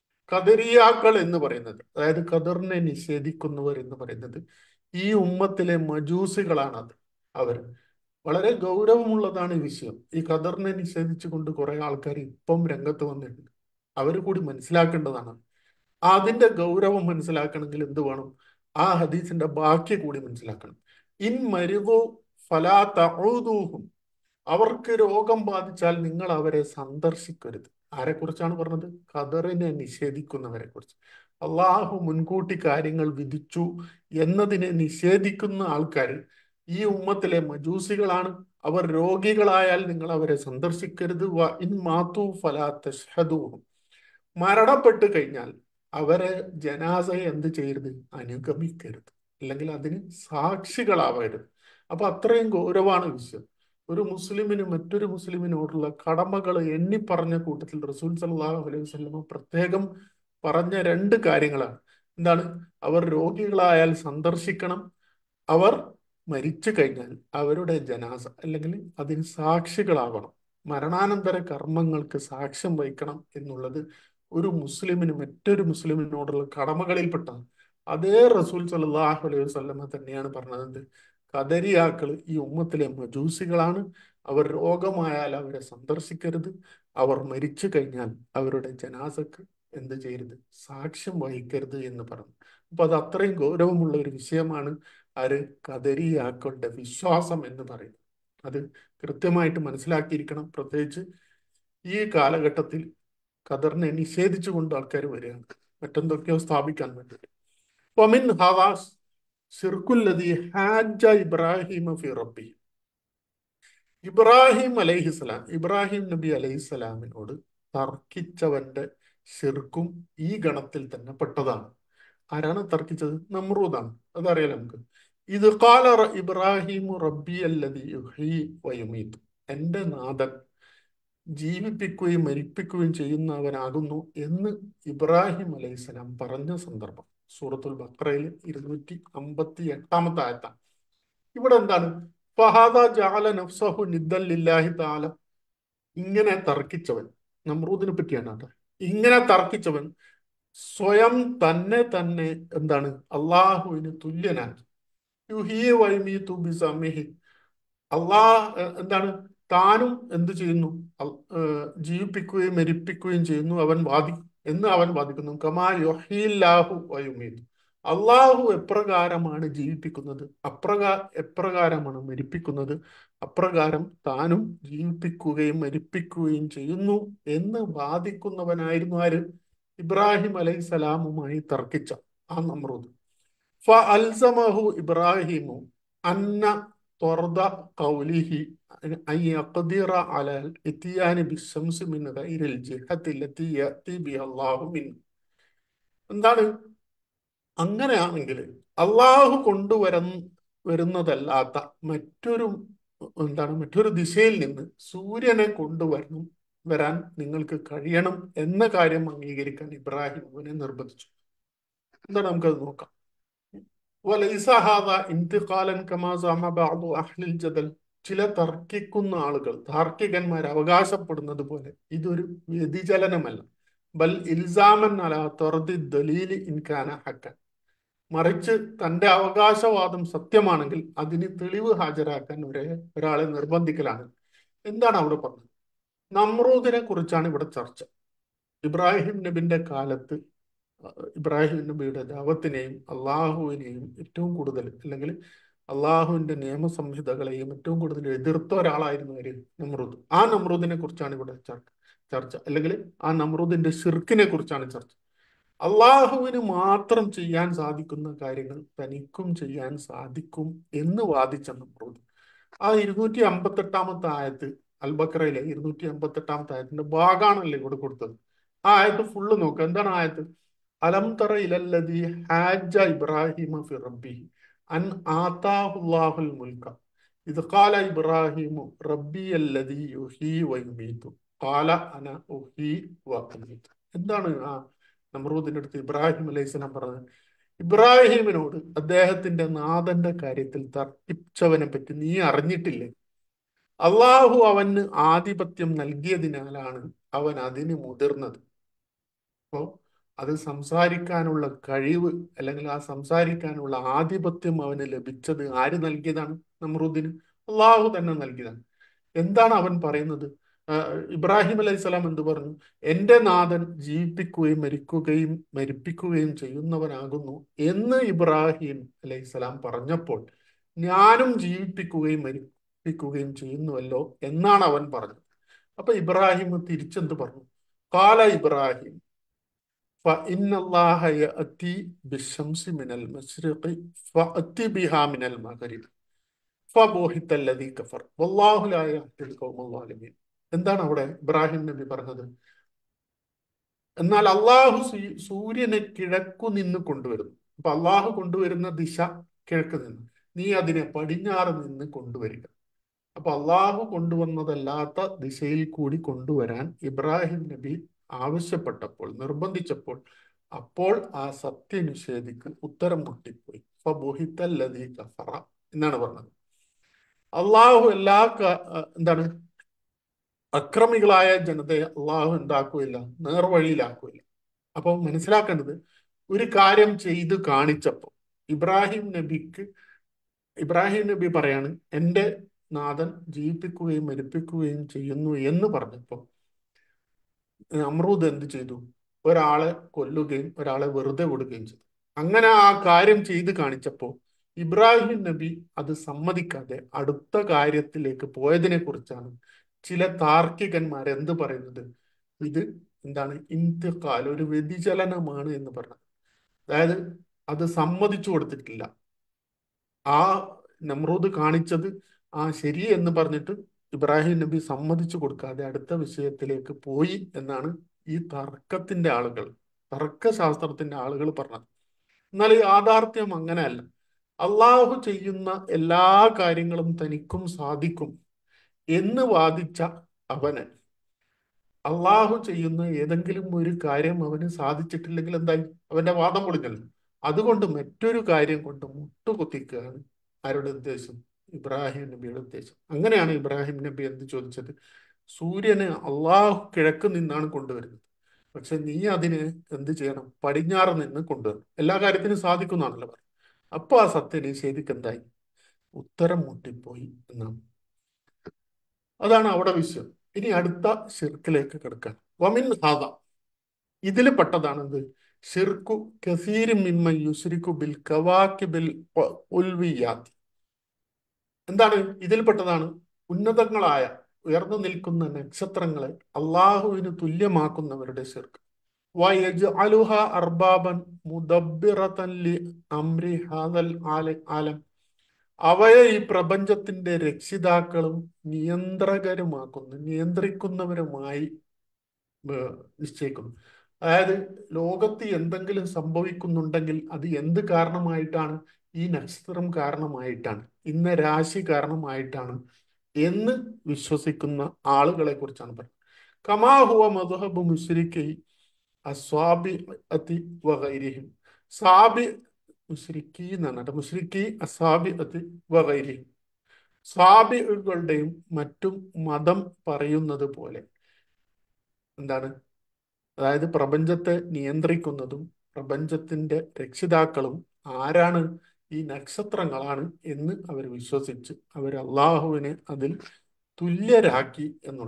ഖദരിയാക്കൾ എന്ന് പറയുന്നത് അതായത് ഖദറിനെ നിഷേധിക്കുന്നവർ എന്ന് പറയുന്നത് ഈ ഉമ്മത്തിലെ മജൂസികളാണ് അത് അവർ വളരെ ഗൗരവമുള്ളതാണ് ഈ വിഷയം ഈ ഖദറിനെ നിഷേധിച്ചുകൊണ്ട് കുറെ ആൾക്കാർ ഇപ്പം രംഗത്ത് വന്നിട്ടുണ്ട് അവർ കൂടി മനസ്സിലാക്കേണ്ടതാണ് അതിന്റെ ഗൗരവം മനസ്സിലാക്കണമെങ്കിൽ എന്ത് വേണം ആ ഹദീസിന്റെ ബാക്കി കൂടി മനസ്സിലാക്കണം ഇൻ മരുവോ ഫലാ തഊദൂഹും അവർക്ക് രോഗം ബാധിച്ചാൽ നിങ്ങൾ അവരെ സന്ദർശിക്കരുത് ആരെക്കുറിച്ചാണ് പറഞ്ഞത് ഖദറിനെ നിഷേധിക്കുന്നവരെ കുറിച്ച് അള്ളാഹു മുൻകൂട്ടി കാര്യങ്ങൾ വിധിച്ചു എന്നതിനെ നിഷേധിക്കുന്ന ആൾക്കാർ ഈ ഉമ്മത്തിലെ മജൂസികളാണ് അവർ രോഗികളായാൽ നിങ്ങൾ അവരെ സന്ദർശിക്കരുത് വ ഇൻ മാത്തു ഫലാ തഷ്ഹദൂഹും മരണപ്പെട്ട് കഴിഞ്ഞാൽ അവരെ ജനാസയെ എന്ത് ചെയ്യരുത് അനുഗമിക്കരുത് അല്ലെങ്കിൽ അതിന് സാക്ഷികളാവരുത് അപ്പൊ അത്രയും ഗൗരവമാണ് വിഷയം ഒരു മുസ്ലിമിന് മറ്റൊരു മുസ്ലിമിനോടുള്ള കടമകൾ എണ്ണി പറഞ്ഞ കൂട്ടത്തിൽ റസൂൽ സല്ലല്ലാഹു അലൈഹി വസല്ലമ പ്രത്യേകം പറഞ്ഞ രണ്ട് കാര്യങ്ങളാണ് എന്താണ് അവർ രോഗികളായാൽ സന്ദർശിക്കണം അവർ മരിച്ചു കഴിഞ്ഞാൽ അവരുടെ ജനാസ അല്ലെങ്കിൽ അതിന് സാക്ഷികളാവണം മരണാനന്തര കർമ്മങ്ങൾക്ക് സാക്ഷ്യം വഹിക്കണം എന്നുള്ളത് ഒരു മുസ്ലിമിന് മറ്റൊരു മുസ്ലിമിനോടുള്ള കടമകളിൽപ്പെട്ടതാണ് അതേ റസൂൽ സല്ലല്ലാഹു അലൈഹി വസല്ലമ തന്നെയാണ് പറഞ്ഞത് കദരിയാക്കൾ ഈ ഉമ്മത്തിലെ മജൂസികളാണ് അവർ രോഗമായാൽ അവരെ സന്ദർശിക്കരുത് അവർ മരിച്ചു കഴിഞ്ഞാൽ അവരുടെ ജനാസക്ക് എന്ത് ചെയ്യരുത് സാക്ഷ്യം വഹിക്കരുത് എന്ന് പറഞ്ഞു അപ്പൊ അത് അത്രയും ഗൗരവമുള്ള ഒരു വിഷയമാണ് ആര് കദരിയാക്കളുടെ വിശ്വാസം എന്ന് പറയുന്നത് അത് കൃത്യമായിട്ട് മനസ്സിലാക്കിയിരിക്കണം പ്രത്യേകിച്ച് ഈ കാലഘട്ടത്തിൽ ഖദറിനെ നിഷേധിച്ചുകൊണ്ട് ആൾക്കാർ വരികയാണ് മറ്റെന്തൊക്കെയോ സ്ഥാപിക്കാൻ വേണ്ടിയിട്ട് വമിൻ ഹവാസ് ഷിർക്കുല്ലതി ഹാജ ഇബ്രാഹിം ഫി റബ്ബി ഇബ്രാഹിം അലൈഹിസ്സലാം ഇബ്രാഹിം നബി അലൈഹിസ്സലാമിനോട് തർക്കിച്ചവന്റെ ഷിർക്കും ഈ ഗണത്തിൽ തന്നെ പെട്ടതാണ് ആരാണ് തർക്കിച്ചത് നമ്രൂദാണ് അതറിയാലോ നമുക്ക് ഇത് കാല ഇബ്രാഹിം റബ്ബി അല്ലതി യുഹീ വയുമീത്ത് എന്റെ നാഥൻ ജീവിപ്പിക്കുകയും മരിപ്പിക്കുകയും ചെയ്യുന്നവനാകുന്നു എന്ന് ഇബ്രാഹിം അലൈഹിസ്സലാം പറഞ്ഞ സന്ദർഭം സൂറത്തുൽ ബക്രയിൽ ഇരുന്നൂറ്റി അമ്പത്തി എട്ടാമത്തെ ആയത്താണ് ഇവിടെ എന്താണ് ഫഹാദ ജാല നഫ്സഹു നിദ്ദല്ലില്ലാഹി താല ഇങ്ങനെ തർക്കിച്ചവൻ നമ്രൂദിനെ പറ്റിയാണ് കേട്ടോ ഇങ്ങനെ തർക്കിച്ചവൻ സ്വയം തന്നെ തന്നെ എന്താണ് അള്ളാഹുവിന് തുല്യനാക്കി യുഹീ വൈമീതു ബിസമിഹി അള്ളാഹ് എന്താണ് താനും എന്ത് ചെയ്യുന്നു ജീവിപ്പിക്കുകയും മരിപ്പിക്കുകയും ചെയ്യുന്നു അവൻ വാദി എന്ന് അവൻ വാദിക്കുന്നു കമാ യൊഹീല്ലാഹു വയുമീതു അള്ളാഹു എപ്രകാരമാണ് ജീവിപ്പിക്കുന്നത് അപ്രകാ എപ്രകാരമാണ് മരിപ്പിക്കുന്നത് അപ്രകാരം താനും ജീവിപ്പിക്കുകയും മരിപ്പിക്കുകയും ചെയ്യുന്നു എന്ന് വാദിക്കുന്നവനായിരുന്നു ആര് ഇബ്രാഹിം അലൈഹിസലാമുമായി തർക്കിച്ച ആ നമ്രൂദ് ഫ അൽസമഹു ഇബ്രാഹിമു അന്ന ത്വർദ ഖൗലിഹി അൻ യഖ്ദിറ അലൽ ഇത്തിയാനി ബിശംസ് മിൻ ഗൈരിൽ ജിഹത്തി ലത്തി യഅതി ബിഹ അല്ലാഹു മിൻ എന്താണ് അങ്ങനെയാണെങ്കിൽ അള്ളാഹു കൊണ്ടുവരുന്ന വരുന്നതല്ലാത്ത മറ്റൊരു എന്താണ് മറ്റൊരു ദിശയിൽ നിന്ന് സൂര്യനെ കൊണ്ടുവരണം വരാൻ നിങ്ങൾക്ക് കഴിയണം എന്ന കാര്യം അംഗീകരിക്കാൻ ഇബ്രാഹിം അവനെ നിർബന്ധിച്ചു എന്താണ് നമുക്കത് നോക്കാം ജദൽ ചില തർക്കിക്കുന്ന ആളുകൾ താർക്കികന്മാർ അവകാശപ്പെടുന്നത് പോലെ ഇതൊരു വ്യതിചലനമല്ല ബൽ ഇൽസാമൻ അല തൊറതി ദലീലി ഇൻകാന ഹക്കൻ മറിച്ച് തന്റെ അവകാശവാദം സത്യമാണെങ്കിൽ അതിന് തെളിവ് ഹാജരാക്കാൻ ഒരേ ഒരാളെ നിർബന്ധിക്കലാണ് എന്താണ് അവിടെ പറഞ്ഞത് നമ്രൂദിനെ കുറിച്ചാണ് ഇവിടെ ചർച്ച ഇബ്രാഹിം നബിന്റെ കാലത്ത് അഹ് ഇബ്രാഹിം നബിയുടെ ദാവത്തിനെയും അള്ളാഹുവിനെയും ഏറ്റവും കൂടുതൽ അല്ലെങ്കിൽ അള്ളാഹുവിന്റെ നിയമസംഹിതകളെയും ഏറ്റവും കൂടുതൽ എതിർത്ത ഒരാളായിരുന്നു ആര് നമ്രൂദ് ആ നമ്രൂദിനെ കുറിച്ചാണ് ഇവിടെ ചർച്ച ചർച്ച അല്ലെങ്കിൽ ആ നമ്രൂദിന്റെ ഷിർക്കിനെ കുറിച്ചാണ് ചർച്ച അള്ളാഹുവിന് മാത്രം ചെയ്യാൻ സാധിക്കുന്ന കാര്യങ്ങൾ തനിക്കും ചെയ്യാൻ സാധിക്കും എന്ന് വാദിച്ച നമ്രൂദ് ആ ഇരുന്നൂറ്റി അമ്പത്തെട്ടാമത്തെ ആയത്ത് അൽബക്കറയിലെ ഇരുന്നൂറ്റി അമ്പത്തെട്ടാമത്തെ ആയത്തിന്റെ ഭാഗമാണല്ലോ ഇവിടെ കൊടുത്തത് ആ ആയത്ത് ഫുള്ള് നോക്കുക എന്താണ് ആയത്ത് അലം തറ ഇലല്ലദി ഹാജ ഇബ്രാഹിമ ഫി റബ്ബിഹി അൻ ആതാഹുല്ലാഹുൽ മുൽക്ക ഇത് ഖാല ഇബ്രാഹിമു റബ്ബി അല്ലദി യുഹീ വയുമീതു ഖാല അന ഉഹീ വഅമീതു എന്താണ് ആ നമ്രൂദിന്റെ അടുത്ത് ഇബ്രാഹിം അലൈഹിസ്സലാം പറഞ്ഞത് ഇബ്രാഹിമിനോട് അദ്ദേഹത്തിന്റെ നാഥന്റെ കാര്യത്തിൽ തർക്കിച്ചവനെ പറ്റി നീ അറിഞ്ഞിട്ടില്ലേ അള്ളാഹു അവന് ആധിപത്യം നൽകിയതിനാലാണ് അവൻ അതിന് മുതിർന്നത് അപ്പോ അത് സംസാരിക്കാനുള്ള കഴിവ് അല്ലെങ്കിൽ ആ സംസാരിക്കാനുള്ള ആധിപത്യം അവന് ലഭിച്ചത് ആര് നൽകിയതാണ് നമ്രൂദിന് അള്ളാഹു തന്നെ നൽകിയതാണ് എന്താണ് അവൻ പറയുന്നത് ആ, ഇബ്രാഹിം അലൈഹി സ്വലാം എന്ത് പറഞ്ഞു എന്റെ നാഥൻ ജീവിപ്പിക്കുകയും മരിക്കുകയും മരിപ്പിക്കുകയും ചെയ്യുന്നവനാകുന്നു എന്ന് ഇബ്രാഹിം അലൈഹി സ്വലാം പറഞ്ഞപ്പോൾ ഞാനും ജീവിപ്പിക്കുകയും മരിപ്പിക്കുകയും ചെയ്യുന്നുവല്ലോ എന്നാണ് അവൻ പറഞ്ഞത് അപ്പൊ ഇബ്രാഹിം തിരിച്ചെന്ത് പറഞ്ഞു കാല ഇബ്രാഹിം فإن الله يأتي بالشمس من المشرق فأتي بها من المغرب فبوهت الذي كفر والله لا يهدي القوم الظالمين എന്താണ് അവിടെ ഇബ്രാഹിം നബി പറഞ്ഞത് എന്നാൽ അള്ളാഹു സൂ- സൂര്യനെ കിഴക്കു നിന്ന് കൊണ്ടുവരുന്നു അപ്പൊ അള്ളാഹു കൊണ്ടുവരുന്ന ദിശ കിഴക്ക് നിന്ന് നീ അതിനെ പടിഞ്ഞാറ് നിന്ന് കൊണ്ടുവരിക അപ്പൊ അള്ളാഹു കൊണ്ടുവന്നതല്ലാത്ത ദിശയിൽ കൂടി കൊണ്ടുവരാൻ ഇബ്രാഹിം നബി ആവശ്യപ്പെട്ടപ്പോൾ നിർബന്ധിച്ചപ്പോൾ അപ്പോൾ ആ സത്യനിഷേധിക്ക് ഉത്തരം മുട്ടിപ്പോയി ഫബുഹിത്തല്ലദീ കഫറ എന്നാണ് പറഞ്ഞത് അള്ളാഹു എല്ലാ ക- എന്താണ് അക്രമികളായ ജനതയെ അള്ളാഹു എന്താക്കുകയില്ല നേർവഴിയിലാക്കുകയില്ല അപ്പോൾ മനസ്സിലാക്കേണ്ടത് ഒരു കാര്യം ചെയ്ത് കാണിച്ചപ്പോൾ ഇബ്രാഹിം നബിക്ക് ഇബ്രാഹിം നബി പറയാണ് എൻ്റെ നാഥൻ ജീവിപ്പിക്കുകയും മരിപ്പിക്കുകയും ചെയ്യുന്നു എന്ന് പറഞ്ഞപ്പോൾ അമ്രൂദ് എന്ത് ചെയ്തു ഒരാളെ കൊല്ലുകയും ഒരാളെ വെറുതെ വിടുകയും ചെയ്തു അങ്ങനെ ആ കാര്യം ചെയ്ത് കാണിച്ചപ്പോൾ ഇബ്രാഹിം നബി അത് സമ്മതിക്കാതെ അടുത്ത കാര്യത്തിലേക്ക് പോയതിനെ കുറിച്ചാണ് ചില താർക്കികന്മാർ എന്ത് പറയുന്നത് ഇത് എന്താണ് ഇന്ത്യക്കാൽ ഒരു വ്യതിചലനമാണ് എന്ന് പറഞ്ഞത് അതായത് അത് സമ്മതിച്ചു കൊടുത്തിട്ടില്ല ആ നമ്രൂദ് കാണിച്ചത് ആ ശരി എന്ന് പറഞ്ഞിട്ട് ഇബ്രാഹിം നബി സമ്മതിച്ചു കൊടുക്കാതെ അടുത്ത വിഷയത്തിലേക്ക് പോയി എന്നാണ് ഈ തർക്കത്തിന്റെ ആളുകൾ തർക്കശാസ്ത്രത്തിന്റെ ആളുകൾ പറഞ്ഞത് എന്നാൽ ഈ യാഥാർത്ഥ്യം അങ്ങനെയല്ല അള്ളാഹു ചെയ്യുന്ന എല്ലാ കാര്യങ്ങളും തനിക്കും സാധിക്കും എന്ന് വാദിച്ച അവന് അള്ളാഹു ചെയ്യുന്ന ഏതെങ്കിലും ഒരു കാര്യം അവന് സാധിച്ചിട്ടില്ലെങ്കിൽ എന്തായി അവന്റെ വാദം പൊളിഞ്ഞല്ലോ അതുകൊണ്ട് മറ്റൊരു കാര്യം കൊണ്ട് മുട്ടുകുത്തിക്കുകയാണ് ആരുടെ ഉദ്ദേശം ഇബ്രാഹിം നബിയുടെ ഉദ്ദേശം അങ്ങനെയാണ് ഇബ്രാഹിം നബി എന്ത് ചോദിച്ചത് സൂര്യന് അള്ളാഹു കിഴക്ക് നിന്നാണ് കൊണ്ടുവരുന്നത് പക്ഷെ നീ അതിന് എന്ത് ചെയ്യണം പടിഞ്ഞാറ് നിന്ന് കൊണ്ടുവരണം എല്ലാ കാര്യത്തിനും സാധിക്കുന്നതാണല്ലോ പറഞ്ഞത് അപ്പൊ ആ സത്യനിഷേധിക്ക് എന്തായി ഉത്തരം മുട്ടിപ്പോയി എന്നാണ് അതാണ് അവിടെ വിഷയം ഇനി അടുത്ത ഷിർക്കിലേക്ക് കിടക്കാൻ വമിൻ ഹാദ ഇതിൽ പെട്ടതാണെന്ത് ഷിർക്കു കസീരി മിമ്മ യുസ്രിക്കു ബിൽ കവാക്കിബിൽ ഉൽവിയാത്തി എന്താണ് ഇതിൽപ്പെട്ടതാണ് ഉന്നതങ്ങളായ ഉയർന്നു നിൽക്കുന്ന നക്ഷത്രങ്ങളെ അള്ളാഹുവിന് തുല്യമാക്കുന്നവരുടെ ഷിർക്ക് വയജ്അലുഹ അർബാബൻ മുദബ്ബിറതൻ ലി അംരി ഹാദൽ ആല ആലം അവയെ ഈ പ്രപഞ്ചത്തിന്റെ രക്ഷിതാക്കളും നിയന്ത്രകരുമാക്കുന്നു നിയന്ത്രിക്കുന്നവരുമായി ഏർ നിശ്ചയിക്കുന്നു അതായത് ലോകത്ത് എന്തെങ്കിലും സംഭവിക്കുന്നുണ്ടെങ്കിൽ അത് എന്ത് കാരണമായിട്ടാണ് ഈ നക്ഷത്രം കാരണമായിട്ടാണ് ഇന്ന രാശി കാരണമായിട്ടാണ് എന്ന് വിശ്വസിക്കുന്ന ആളുകളെ കുറിച്ചാണ് പറയുന്നത് കമാഹുവ മധുഹബ് മുസ്രിഖി അസ്വാബി അതി വഗൈരിഹിം സാബി മുസ്രിഖി എന്നാണ് കേട്ടോ മുസ്രിഖി അസാബി അതി വഗൈരിഹിം സ്വാബികളുടെയും മറ്റും മതം പറയുന്നത് പോലെ എന്താണ് അതായത് പ്രപഞ്ചത്തെ നിയന്ത്രിക്കുന്നതും പ്രപഞ്ചത്തിന്റെ രക്ഷിതാക്കളും ആരാണ് ഈ നക്ഷത്രങ്ങളാണ് എന്ന് അവർ വിശ്വസിച്ച് അവർ അള്ളാഹുവിനെ അതിൽ തുല്യരാക്കി എന്നുള്ളതാണ്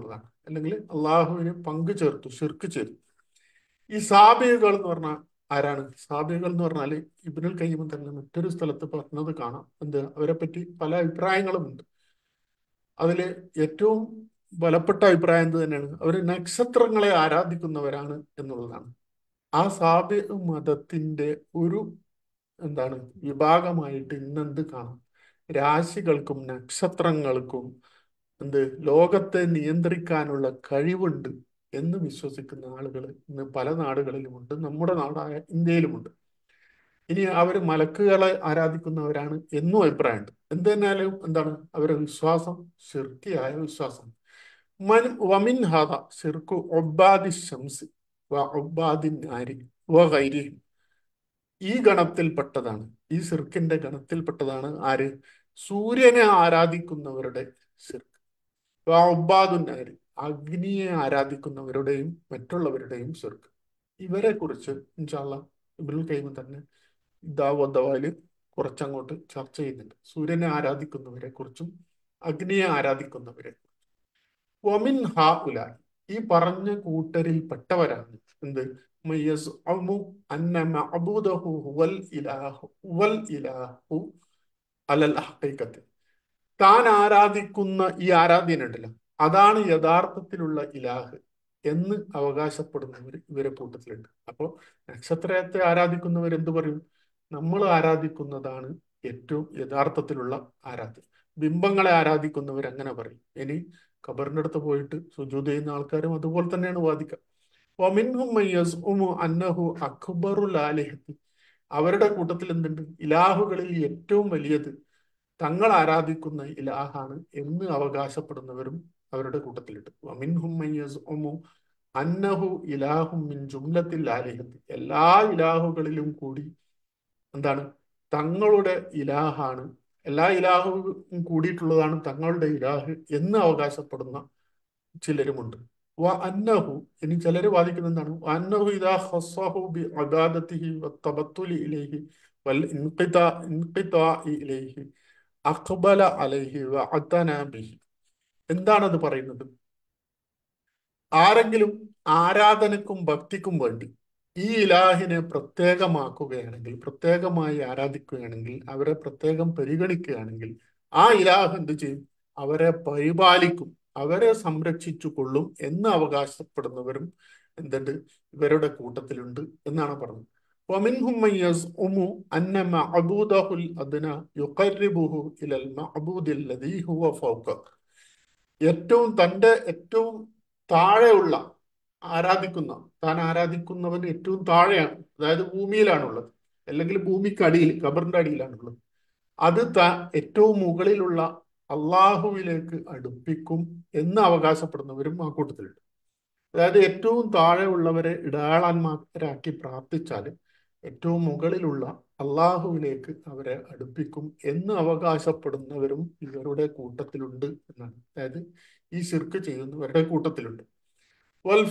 അല്ലെങ്കിൽ അള്ളാഹുവിന് പങ്കു ചേർത്തു ഷിർക്ക് ചെയ്തു ഈ സാബികൾ എന്ന് പറഞ്ഞാൽ ആരാണ് സാബികൾ എന്ന് പറഞ്ഞാൽ ഇബ്നുൽ കയ്യം തന്നെ മറ്റൊരു സ്ഥലത്ത് പറഞ്ഞത് കാണാം എന്ത് അവരെ പറ്റി പല അഭിപ്രായങ്ങളുമുണ്ട് അതിൽ ഏറ്റവും ബലപ്പെട്ട അഭിപ്രായം എന്ത് തന്നെയാണ് അവർ നക്ഷത്രങ്ങളെ ആരാധിക്കുന്നവരാണ് എന്നുള്ളതാണ് ആ സാബി മതത്തിന്റെ ഒരു എന്താണ് വിഭാഗമായിട്ട് ഇന്നെന്ത് കാണാം രാശികൾക്കും നക്ഷത്രങ്ങൾക്കും എന്ത് ലോകത്തെ നിയന്ത്രിക്കാനുള്ള കഴിവുണ്ട് എന്ന് വിശ്വസിക്കുന്ന ആളുകൾ ഇന്ന് പല നാടുകളിലുമുണ്ട് നമ്മുടെ നാടായ ഇന്ത്യയിലുമുണ്ട് ഇനി അവർ മലക്കുകളെ ആരാധിക്കുന്നവരാണ് എന്നും അഭിപ്രായമുണ്ട് എന്ത് തന്നെയാലും എന്താണ് അവരുടെ വിശ്വാസം ശിർക്കിയായ വിശ്വാസം മൻ വമിൻ ഹാദ ഷിർക്കു ഒബാദി ഷംസ് വ ഒബാദി നാരി വ ഗൈരിഹിം ഈ ഗണത്തിൽപ്പെട്ടതാണ് ഈ സിർക്കിന്റെ ഗണത്തിൽപ്പെട്ടതാണ് ആര് സൂര്യനെ ആരാധിക്കുന്നവരുടെ സിർക്ക് ഉബാദുന്നാര് അഗ്നിയെ ആരാധിക്കുന്നവരുടെയും മറ്റുള്ളവരുടെയും സിർക്ക് ഇവരെ കുറിച്ച് ഇൻഷാല്ല ഇബ്രുൽ കൈമ തന്നെ ദാവദവാല് കുറച്ചങ്ങോട്ട് ചർച്ച ചെയ്യുന്നുണ്ട് സൂര്യനെ ആരാധിക്കുന്നവരെ കുറിച്ചും അഗ്നിയെ ആരാധിക്കുന്നവരെ വമിൻ ഹാ ഉലായി ഈ പറഞ്ഞ കൂട്ടരിൽ പെട്ടവരാണ് എന്ത് മയസ്അമു അന്ന മഅബൂദഹു ഹുവൽ ഇലാഹു ഹുവൽ ഇലാഹു അലൽ ഹഖീഖത്ത് താൻ ആരാധിക്കുന്ന ഈ ആരാധ്യനുണ്ടല്ലോ അതാണ് യഥാർത്ഥത്തിലുള്ള ഇലാഹ് എന്ന് അവകാശപ്പെടുന്നവർ ഇവരെ കൂട്ടത്തിലുണ്ട് അപ്പോൾ നക്ഷത്രത്തെ ആരാധിക്കുന്നവർ എന്ത് പറയും നമ്മൾ ആരാധിക്കുന്നതാണ് ഏറ്റവും യഥാർത്ഥത്തിലുള്ള ആരാധ്യം ബിംബങ്ങളെ ആരാധിക്കുന്നവർ അങ്ങനെ പറയും ഇനി ഖബറിന്റെ അടുത്ത് പോയിട്ട് സുജൂത് ചെയ്യുന്ന ആൾക്കാരും അതുപോലെ തന്നെയാണ് വാദിക്കുക വമിൻഹും മയ്യസ്ഉമു അന്നഹു അക്ബറുൽ ആലിഹത്തി അവരുടെ കൂട്ടത്തിൽ എന്തുണ്ട് ഇലാഹുകളിൽ ഏറ്റവും വലിയത് തങ്ങൾ ആരാധിക്കുന്ന ഇലാഹാണ് എന്ന് അവകാശപ്പെടുന്നവരും അവരുടെ കൂട്ടത്തിലുണ്ട് വമിൻഹും മയ്യസ്ഉമു അന്നഹു ഇലാഹും മിൻ ജുംലത്തിൽ ആലിഹത്തി എല്ലാ ഇലാഹുകളിലും കൂടി എന്താണ് തങ്ങളുടെ ഇലാഹാണ് എല്ലാ ഇലാഹും കൂടിയിട്ടുള്ളതാണ് തങ്ങളുടെ ഇലാഹ് എന്ന് അവകാശപ്പെടുന്ന ചിലരുമുണ്ട് വ അന്നഹു ഇനി ചിലർ വാദിക്കുന്ന എന്താണ് അന്നഹു ഇദാ ഖസ്സഹു ബി ഇബാദത്തിഹി വത്തബത്തുലി ഇലൈഹി വൽ ഇൻഖിതാ ഇൻഖിതാഇ ഇലൈഹി അഖ്ബല അലൈഹി വ അതന ബിഹി എന്താണ് അത് പറയുന്നത് ആരെങ്കിലും ആരാധനക്കും ഭക്തിക്കും വേണ്ടി ഈ ഇലാഹിനെ പ്രത്യേകമാക്കുകയാണെങ്കിൽ പ്രത്യേകമായി ആരാധിക്കുകയാണെങ്കിൽ അവരെ പ്രത്യേകം പരിഗണിക്കുകയാണെങ്കിൽ ആ ഇലാഹ് എന്ത് ചെയ്യും അവരെ പരിപാലിക്കും അവരെ സംരക്ഷിച്ചു കൊള്ളും എന്ന് അവകാശപ്പെടുന്നവരും എന്തുണ്ട് ഇവരുടെ കൂട്ടത്തിലുണ്ട് എന്നാണ് പറഞ്ഞത് ومنهم من يزعم أن معبوده الأدنى يقربه إلى المعبود الذي هو فوقه ഏറ്റവും തൻ്റെ ഏറ്റവും താഴെയുള്ള ആരാധിക്കുന്ന താൻ ആരാധിക്കുന്നവൻ ഏറ്റവും താഴെയാണ് അതായത് ഭൂമിയിലാണുള്ളത് അല്ലെങ്കിൽ ഭൂമിക്ക് അടിയിൽ ഖബറിന്റെ അടിയിലാണുള്ളത് അത് താ ഏറ്റവും മുകളിലുള്ള അള്ളാഹുവിലേക്ക് അടുപ്പിക്കും എന്ന് അവകാശപ്പെടുന്നവരും ആ കൂട്ടത്തിലുണ്ട് അതായത് ഏറ്റവും താഴെയുള്ളവരെ ഇടയാളന്മാരാക്കി പ്രാർത്ഥിച്ചാൽ ഏറ്റവും മുകളിലുള്ള അള്ളാഹുവിലേക്ക് അവരെ അടുപ്പിക്കും എന്ന് അവകാശപ്പെടുന്നവരും ഇവരുടെ കൂട്ടത്തിലുണ്ട് എന്നാണ് അതായത് ഈ ശിർക്ക് ചെയ്യുന്നവരുടെ കൂട്ടത്തിലുണ്ട് വൽ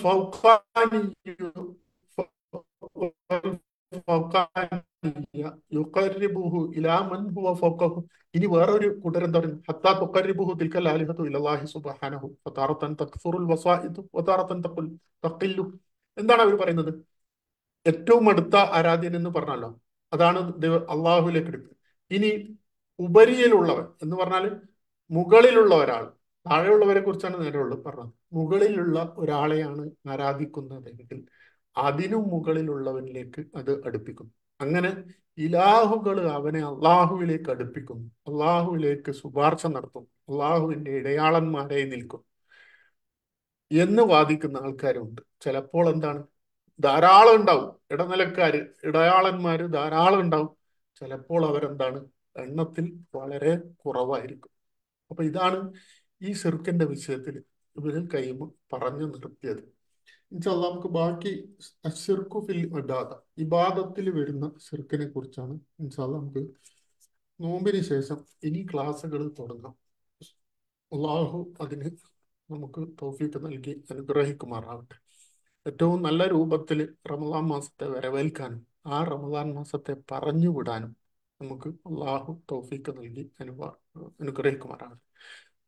യുഖർരിബുഹു ഇലാ മൻ ഹുവ ഫൗഖഹു ഇനി വേറൊരു കൂട്ടർ എന്താ പറയുന്നത് ഹത്താ തുഖർരിബുഹു തിൽക്കൽ ആലിഹത്തു ഇലല്ലാഹി സുബ്ഹാനഹു ഫതാറത്തൻ തക്ഫുറുൽ വസായിദു വതാറത്തൻ തഖുൽ തഖില്ലു എന്താണ് അവർ പറയുന്നത് ഏറ്റവും അടുത്ത ആരാധ്യൻ എന്ന് പറഞ്ഞല്ലോ അതാണ് ദൈവ അള്ളാഹുലേക്ക് എടുക്കുക ഇനി ഉപരിയിലുള്ളവൻ എന്ന് പറഞ്ഞാൽ മുകളിലുള്ള ഒരാൾ താഴെയുള്ളവരെ കുറിച്ചാണ് നേരെയുള്ളൂ പറഞ്ഞത് മുകളിലുള്ള ഒരാളെയാണ് ആരാധിക്കുന്നതെങ്കിൽ അതിനും മുകളിലുള്ളവനിലേക്ക് അത് അടുപ്പിക്കും അങ്ങനെ ഇലാഹുകൾ അവനെ അള്ളാഹുവിലേക്ക് അടുപ്പിക്കുന്നു അള്ളാഹുവിലേക്ക് ശുപാർശ നടത്തും അള്ളാഹുവിന്റെ ഇടയാളന്മാരെ നിൽക്കും എന്ന് വാദിക്കുന്ന ആൾക്കാരുണ്ട് ചിലപ്പോൾ എന്താണ് ധാരാളം ഉണ്ടാവും ഇടനിലക്കാര് ഇടയാളന്മാര് ധാരാളം ഉണ്ടാവും ചിലപ്പോൾ അവരെന്താണ് എണ്ണത്തിൽ വളരെ കുറവായിരിക്കും അപ്പൊ ഇതാണ് ഈ സിർക്കിന്റെ വിഷയത്തിൽ ഇവരിൽ കൈമ പറഞ്ഞു നിർത്തിയത് ഇൻഷാല്ല നമുക്ക് ബാക്കി അഷിർക്കു ഫിൽ ഇബാദ ഇബാദത്തിൽ വരുന്ന സിർക്കിനെ കുറിച്ചാണ് ഇൻഷാല്ല നമുക്ക് നോമ്പിന് ശേഷം ഇനി ക്ലാസ്സുകൾ തുടങ്ങാം അള്ളാഹു അതിന് നമുക്ക് തൗഫീക്ക് നൽകി അനുഗ്രഹിക്കുമാറാവട്ടെ ഏറ്റവും നല്ല രൂപത്തിൽ റമദാൻ മാസത്തെ വരവേൽക്കാനും ആ റമദാൻ മാസത്തെ പറഞ്ഞു വിടാനും നമുക്ക് അള്ളാഹു തൗഫീക്ക് നൽകി അനുഭവ അനുഗ്രഹിക്കുമാറാവട്ടെ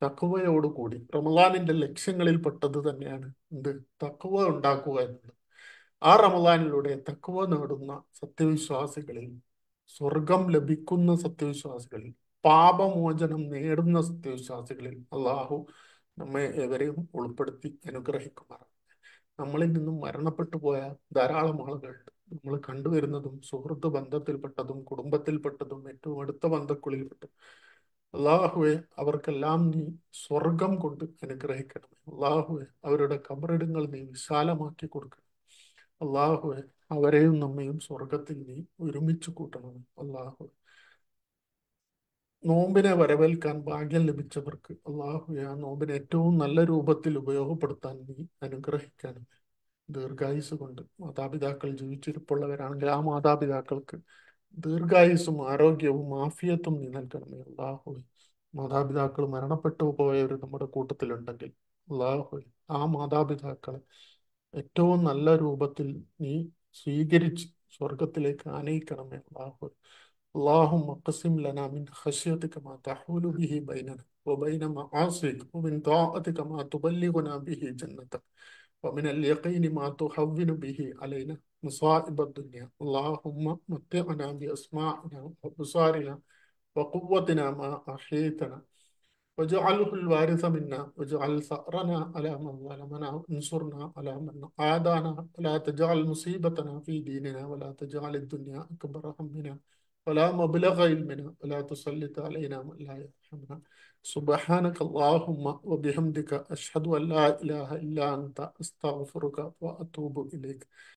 തക്കവയോടുകൂടി റമദാനിന്റെ ലക്ഷ്യങ്ങളിൽ പെട്ടത് തന്നെയാണ് എന്ത് തക്കവ ഉണ്ടാക്കുക എന്നുള്ളത് ആ റമദാനിലൂടെ തക്കവ നേടുന്ന സത്യവിശ്വാസികളിൽ സ്വർഗം ലഭിക്കുന്ന സത്യവിശ്വാസികളിൽ പാപമോചനം നേടുന്ന സത്യവിശ്വാസികളിൽ അള്ളാഹു നമ്മെ എവരെയും ഉൾപ്പെടുത്തി അനുഗ്രഹിക്കുമാറാണ് നമ്മളിൽ നിന്നും മരണപ്പെട്ടു പോയ ധാരാളം ആളുകളുണ്ട് നമ്മൾ കണ്ടുവരുന്നതും സുഹൃത്ത് ബന്ധത്തിൽപ്പെട്ടതും കുടുംബത്തിൽപ്പെട്ടതും ഏറ്റവും അടുത്ത ബന്ധക്കുള്ളിൽപ്പെട്ടതും അള്ളാഹുവെ അവർക്കെല്ലാം നീ സ്വർഗം കൊണ്ട് അനുഗ്രഹിക്കണമേ അള്ളാഹുവെ അവരുടെ കബറിടങ്ങൾ നീ വിശാലമാക്കി കൊടുക്കണം അള്ളാഹുവെ അവരെയും നമ്മയും സ്വർഗത്തിൽ നീ ഒരുമിച്ച് കൂട്ടണമേ അള്ളാഹു നോമ്പിനെ വരവേൽക്കാൻ ഭാഗ്യം ലഭിച്ചവർക്ക് അള്ളാഹുവെ ആ നോമ്പിനെ ഏറ്റവും നല്ല രൂപത്തിൽ ഉപയോഗപ്പെടുത്താൻ നീ അനുഗ്രഹിക്കാനും ദീർഘായുസ് കൊണ്ട് മാതാപിതാക്കൾ ജീവിച്ചിരിപ്പുള്ളവരാണെങ്കിൽ ആ മാതാപിതാക്കൾക്ക് ദീർഘായുസും ആരോഗ്യവും ആഫിയത്തും നീ നൽകണമേ അള്ളാഹുവെ മാതാപിതാക്കൾ മരണപ്പെട്ടു പോയവർ നമ്മുടെ കൂട്ടത്തിലുണ്ടെങ്കിൽ അള്ളാഹുവെ ആ മാതാപിതാക്കളെ ഏറ്റവും നല്ല രൂപത്തിൽ നീ സ്വീകരിച്ച് സ്വർഗത്തിലേക്ക് ആനയിക്കണമേ അള്ളാഹു اللهم اقسم لنا من خشيتك ما تحول به بيننا وبين معاصيك ومن طاعتك ما تبلغنا به جنتك ومن اليقين ما تهون به علينا مصائب الدنيا اللهم متعنا بأسماعنا وأبصارنا وقوتنا ما أحييتنا واجعله الوارث منا واجعل ثأرنا على من ظلمنا وانصرنا على من عادانا ولا تجعل مصيبتنا في ديننا ولا تجعل الدنيا أكبر همنا ولا مبلغ علمنا ولا تسلط علينا من لا يرحمنا سبحانك اللهم وبحمدك أشهد أن لا إله إلا أنت أستغفرك وأتوب إليك